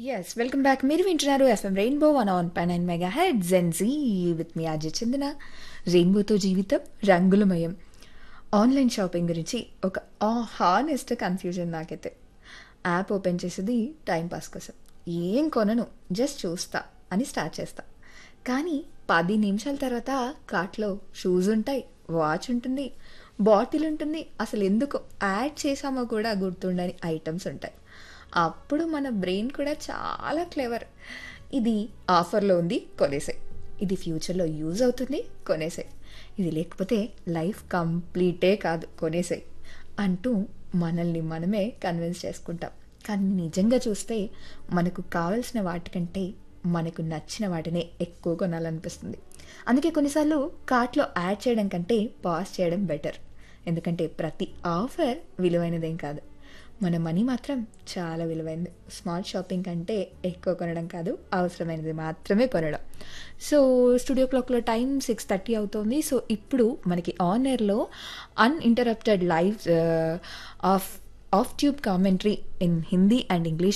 Yes. Welcome back. మీరు వింటున్నారు FM Rainbow 101.9 megahertz Gen Z with మీ అజయ్ చందన. రెయిన్బోతో జీవితం రంగులమయం. ఆన్‌లైన్ షాపింగ్ గురించి ఒక ఆహ్, హానెస్ట్ కన్‌ఫ్యూజన్ నాకైతే. యాప్ ఓపెన్ చేసేది టైమ్ పాస్ కోసం. ఏం కొనను జస్ట్ చూస్తా అని స్టార్ట్ చేస్తా. కానీ 10 నిమిషాల తర్వాత కార్ట్‌లో షూస్ ఉంటాయి, వాచ్ ఉంటుంది, బాటిల్ ఉంటుంది. అసలు ఎందుకు యాడ్ చేశామో కూడా గుర్తుండని ఐటెమ్స్ ఉంటాయి. అప్పుడు మన బ్రెయిన్ కూడా చాలా క్లెవర్. ఇది ఆఫర్‌లో ఉంది కొనేసేయ్. ఇది ఫ్యూచర్‌లో యూజ్ అవుతుంది కొనేసేయ్. ఇది లేకపోతే లైఫ్ కంప్లీటే కాదు కొనేసేయ్ అంటూ మనల్ని మనమే కన్విన్స్ చేసుకుంటాం. కానీ నిజంగా చూస్తే మనకు కావాల్సిన వాటికంటే మనకు నచ్చిన వాటినే ఎక్కువ కొనాలనిపిస్తుంది. అందుకే కొన్నిసార్లు కార్ట్‌లో యాడ్ చేయడం కంటే పాజ్ చేయడం బెటర్. ఎందుకంటే ప్రతి ఆఫర్ విలువైనదేం కాదు. మన మనీ మాత్రం చాలా విలువైనది. స్మార్ట్ షాపింగ్ కంటే ఎక్కువ కొనడం కాదు, అవసరమైనది మాత్రమే కొనడం. సో, స్టూడియో క్లాక్‌లో టైం 6:30 అవుతోంది. సో, ఇప్పుడు మనకి ఆన్ ఎయిర్‌లో uninterrupted live ah, off off tube commentary in Hindi and English